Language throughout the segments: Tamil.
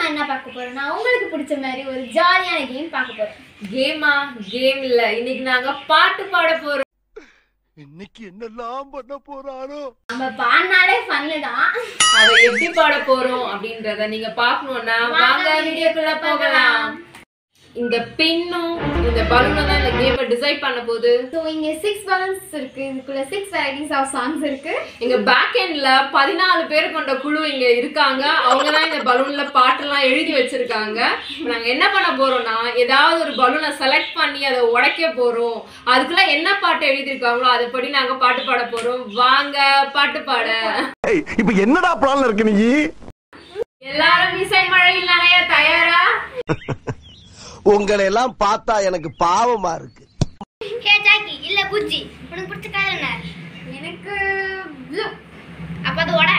என்ன பார்க்க போறோம்னா உங்களுக்கு பிடிச்ச மாதிரி ஒரு ஜாலியான கேம் பார்க்க போறோம் கேமா கேம் இல்ல இன்னைக்கு நாங்க பாட்டு பாட போறோம் இன்னைக்கு என்னெல்லாம் பண்ண போறாரோ நம்ம பாடினாலே ஃபன்னு தான் அதை எப்படி பாட போறோம் அப்படின்றத நீங்க பாக்கணும்னா வாங்க வீடியோக்குள்ள போகலாம் இந்த பின்னும் இந்த பலூனும் தான் இந்த கேமை டிசைட் பண்ண போகுது ஸோ இங்க சிக்ஸ் பலன்ஸ் இருக்கு இதுக்குள்ள சிக்ஸ் வெரைட்டிஸ் ஆஃப் சாங்ஸ் இருக்கு எங்க பேக் எண்ட்ல பதினாலு பேர் கொண்ட குழு இங்க இருக்காங்க அவங்க தான் இந்த பலூன்ல பாட்டெல்லாம் எழுதி வச்சிருக்காங்க இப்ப நாங்க என்ன பண்ண போறோம்னா ஏதாவது ஒரு பலூனை செலக்ட் பண்ணி அதை உடைக்க போறோம் அதுக்குள்ள என்ன பாட்டு எழுதியிருக்காங்களோ அதுபடி நாங்க பாட்டு பாட போறோம் வாங்க பாட்டு பாட ஏய் இப்ப என்னடா பிளான்ல இருக்கு நீ எல்லாரும் இசை மழையில் நனைய தயாரா உங்களை எல்லாம் பார்த்தா எனக்கு பாவமா இருக்கு ஹே ஜாக்கி இல்ல புஜ்ஜி உனக்கு பிடிச்ச கலர் என்ன எனக்கு blue. அப்ப அது உட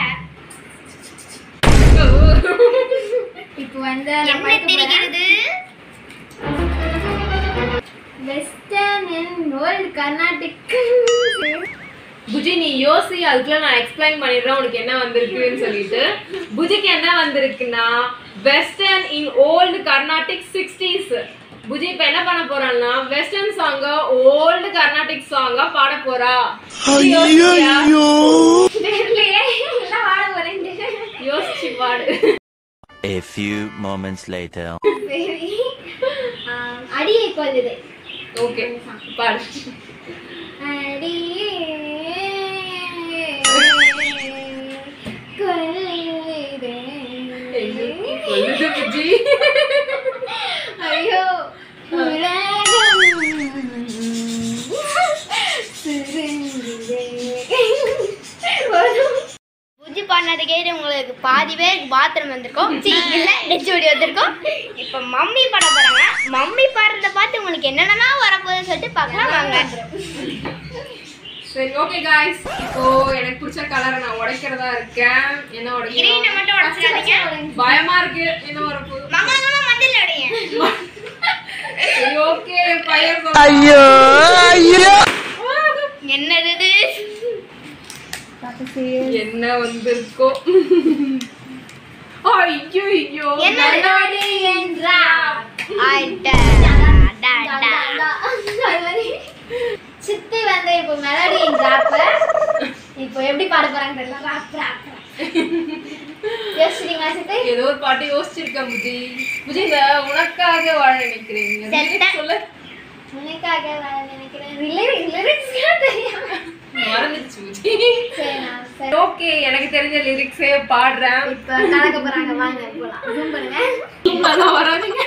இப்போ வந்து என்ன தெரிகிறது western and old Carnatic Puji நீ யோசி அதுக்குள்ள நான் எக்ஸ்பிளைன் பண்ணிடுறேன் உனக்கு என்ன வந்திருக்குன்னு சொல்லிட்டு புஜிக்கு என்ன வந்திருக்குன்னா western in old Carnatic sixties Puji இப்ப என்ன பண்ண போறான்னா வெஸ்டர்ன் சாங்க ஓல்டு கர்நாடிக் சாங்கா பாட போறா புஜி யோசிச்சியா? தெரியலையே எல்லாம் வாழ போறேன் யோசிச்சு பாடு A few moments later. சரி ஆம், அடியை கொல்லுது ஓகே பாடு அடியே கொல்லுதே. சொல்லுது புஜி ஐயோ உலகம் சுருங்குதே. வரும். புஜ்ஜி பாடினது கேட்டு உங்களுக்கு பாதி பேருக்கு பாத்ரூம் வந்திருக்கோம் சீ இல்ல நெச்சுவடி வந்திருக்கோம் இப்ப மம்மி பாட போறாங்க மம்மி பாடுறத பார்த்து உங்களுக்கு என்னென்னலாம் வரப்போகுதுன்னு சொல்லிட்டு பார்க்கலாம் வாங்க சரி ஓகே காய்ஸ் இப்போ எனக்கு பிடிச்ச கலரை நான் உடைக்கிறதா இருக்கேன் என்ன கிரீனை உடைக்கிறேன் மட்டும் உடச்சிடாதீங்க பயமா இருக்கு என்ன வரப்போகுது மங்களமா மஞ்சள் உடைங்க சரி ஓகே பையன் ஐயோ ஐயோ என்னது இது என்ன வந்திருக்கோ ஐயோ ஐயோ என்ன? கண்ணாடி என்றா. அட, டா, டா. அது மாதிரி சித்தி வந்து இப்போ மெலடி ராப்ப இப்போ எப்படி பாட போறாங்க தெரியல ராப் ராப் யோசிச்சிட்டீங்களா சித்தி ஏதோ ஒரு பாட்டு யோசிச்சிருக்கேன் புஜி புஜி இந்த உனக்காக வாழ நினைக்கிறேன் செத்த. சொல்ல உனக்காக வாழ நினைக்கிறேன் லிரிக்ஸ் தெரியாம மறந்துச்சு புஜி சரி நான் சரி ஓகே எனக்கு தெரிஞ்ச லிரிக்ஸே பாடுறேன் இப்போ கலக்க போறாங்க வாங்க போலாம் ஜூம் பண்ணுங்க சும்மாதான் வராதீங்க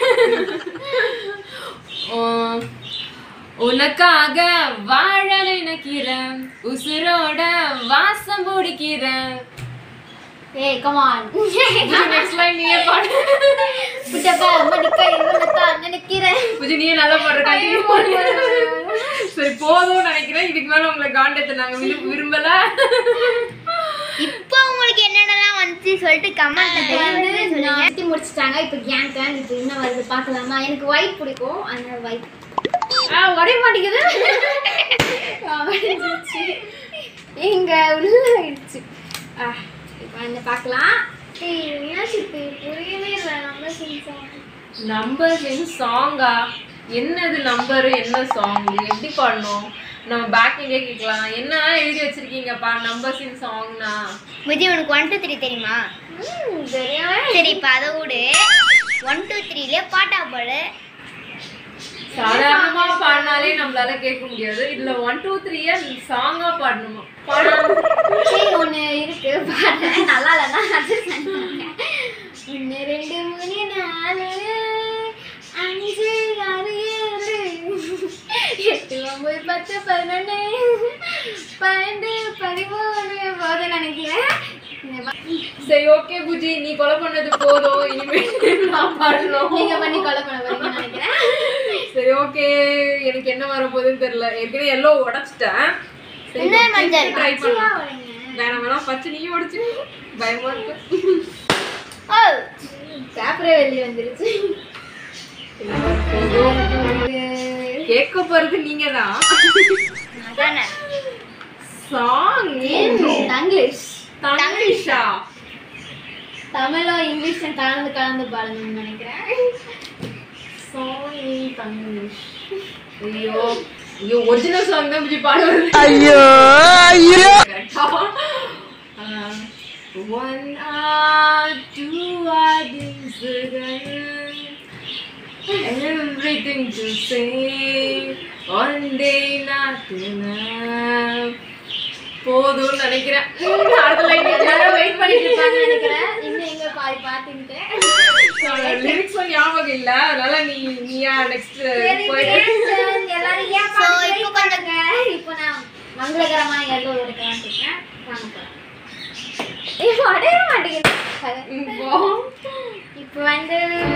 உம், உனக்காக வாழ நினைக்கிறேன் உசுரோட வாசம் பிடிக்கிறேன் ஏய் கமான் நெக்ஸ்ட் லைன் நீயே பாடு புட்டப்பா மடிக்க இவனத்தான் நினைக்கிறேன் புஜி நீயே நல்லா பாடுற continue. சரி போதும் நினைக்கிறேன் இதுக்கு மேல உங்களை காண்டத்தை நாங்க விரு- விரும்பல இப்போ உங்களுக்கு என்னென்னலாம் வந்துச்சு சொல்லிட்டு கமெண்ட்ல இப்போ வந்து சொல்லுங்க நான் சுத்தி முடிச்சிட்டாங்க இப்போ கேங் டர்ன் இப்போ என்ன வருது பார்க்கலாமா எனக்கு ஒயிட் பிடிக்கும் அதனால ஒயிட் ஆ உடைய மாட்டேங்குது ஆ, உடைஞ்சிருச்சு. இங்க உள்ள ஆயிடுச்சு ஆ, இப்போ வந்து பார்க்கலாம் ஏய், என்ன சித்தி புரியவே இல்லை நம்ம செஞ்சோம் நம்பர் இன் சாங்கா என்னது நம்பர் என்ன சாங் எப்படி பாடணும் நம்ம பேக் இங்கே கேட்கலாம் என்ன எழுதி வச்சிருக்கீங்கப்பா நம்பர்ஸ் இன் சாங்னா விஜய் உனக்கு ஒன் டூ த்ரீ தெரியுமா ம், தெரியாம சரி இப்போ அதை விடு ஒன் டூ த்ரீல பாட்டா பாடு சாதாரணமா பாடினாலே நம்மளால கேட்க முடியாது இதுல ஒன் டூ த்ரீய சாங்கா பாடணுமா பாடணும் சரி ஒன்று இருக்கு பாடுறேன் நல்லா இல்லைன்னா adjust பண்ணிக்கோங்க. ஒன்று ரெண்டு மூணு நாலு அஞ்சு ஆறு ஏழு எட்டு ஒம்பது பத்து பதினொன்று பன்னெண்டு பதிமூணு போது நினைக்கிறேன் இந்த பா- சரி ஓகே புஜி நீ கொலை பண்ணது போதும் இனிமேல் நான் பாடணும் நீங்க பண்ணி கொலை பண்ண போறீங்கன்னு நினைக்கிறேன் சரி ஓகே எனக்கு என்ன வர போகுதுன்னு தெரியல ஏற்கனவே எல்லோ உடைச்சிட்டேன் சரி என்ன மஞ்சள்? ட்ரை பச்சையா பண்ணலாம் வரீங்க. வேணாம் வேணாம் பச்சை நீயும் உடைச்சு பயமா இருக்கு ஓ பேப்பரே வெளியே வந்துருச்சு கேட்க போறது நீங்க தான் அதானே சாங் தங்கிலீஷ் தங்கிலீஷா தமிழும் இங்கிலீஷும் கலந்து கலந்து பாடணும்னு நினைக்கிறேன் சாங் இன் தமிழ் ஐயோ ஐயோ ஒரிஜினல் சாங் தான் புஜி பாடுவது ஐயோ ஐயோ கரெக்டா one or two or everything to say one day not enough போதும்னு நினைக்கிறேன் அடுத்த லைன் எல்லாரும் வெயிட் பண்ணிட்டு இருப்பாங்க நினைக்கிறேன் இன்னும் எங்க பாதி பார்த்துக்கிட்டு லிரிக்ஸ் ஞாபகம் இல்ல அதனால நீ நீயா நெக்ஸ்ட் போயிட்டு எல்லாரும் ஏன் So, பாட்டு இப்போ wait பண்ணுங்க இப்போ நான் மங்களகரமான எல்லோ எடுக்கலாம்னு இருக்கேன் வாங்க போலாம். ஐயோ அடைய மாட்டேங்குது இப்போ இப்போ வந்து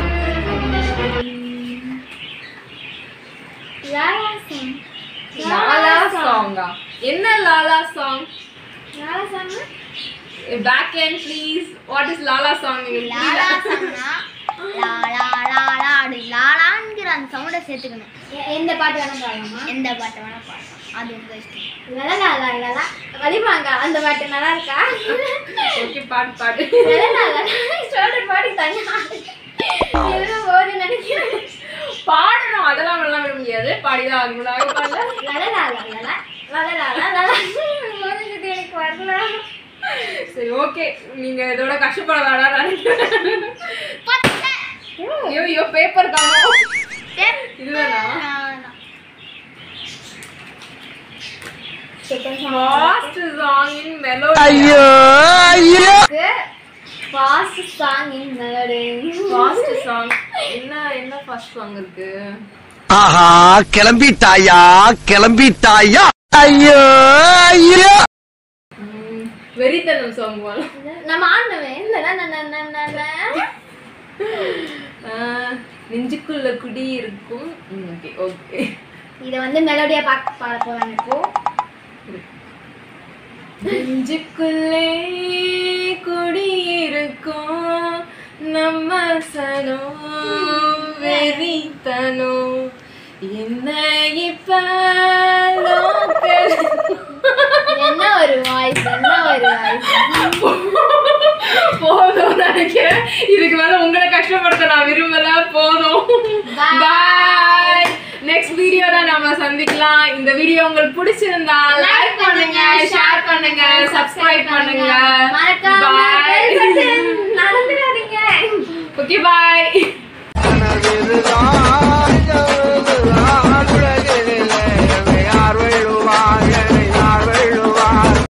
லாலா சாங் லாலா சாங்கா என்ன லாலா சாங் லாலா song back end please what is லாலா சாங் லாலா சொன்னா லாலா லாலா அப்படி லாலாங்கிற அந்த சவுண்டை சேர்த்துக்கணும் எந்த பாட்டு வேணும் பாடலாமா எந்த பாட்டை வேணா பாடலாம் அது உங்க இஷ்டம் லலா லலா லலா வலிமாங்க அந்த பாட்டு நல்லா இருக்கா ஓகே பாட்டு பாடு லலா லலா ஷோல்டர் பாடி தனியா எவ்வளோ ஓடி நினைக்கிறேன் பாடணும் அதெல்லாம் எல்லாம் விட முடியாது பாடிதான் ஆகணும் பாடல லலா லலா லலா லலா லலா லலா ஓடுறது எனக்கு வரல சரி ஓகே நீங்க இதோட கஷ்டப்பட வேணாம் நினைக்கிறேன் ஐயோ ஐயோ பேப்பர் காணும் இதுதானா ஃபாஸ்ட் சாங் இன் மெலோடி ஐயோ ஐயோ fast song in melody fast song என்ன என்ன ஃபாஸ்ட் சாங் இருக்கு ஆஹா கிளம்பிட்டாயா கிளம்பிட்டாயா ஐயோ ஐயோ ம், வெறித்தனம் சாங் போல நம்ம ஆடணுமே லலா லலா லலா லலா ஆஹ், நெஞ்சுக்குள்ள குடி இருக்கும் ஓகே ஓகே இதை வந்து மெலோடியா பார்க்க பாட போறாங்க இப்போ நெஞ்சுக்குள்ளே குடி இருக்கும் நம்ம சனம் வெறித்தனம் என்ன இப்ப local- என்ன ஒரு வாய்ஸ் என்ன ஒரு வாய்ஸ் போதும் நினைக்கிறேன் இதுக்கு மேல உங்களை கஷ்டப்படுத்த நான் விரும்பல போதும் Bye. பாய் நெக்ஸ்ட் வீடியோல நாம சந்திக்கலாம் இந்த வீடியோ உங்களுக்கு பிடிச்சிருந்தா லைக் பண்ணுங்க ஷேர் பண்ணுங்க சப்ஸ்கிரைப் பண்ணுங்க மறக்காம பாய் நடந்துடாதீங்க ஓகே பாய் கனவில்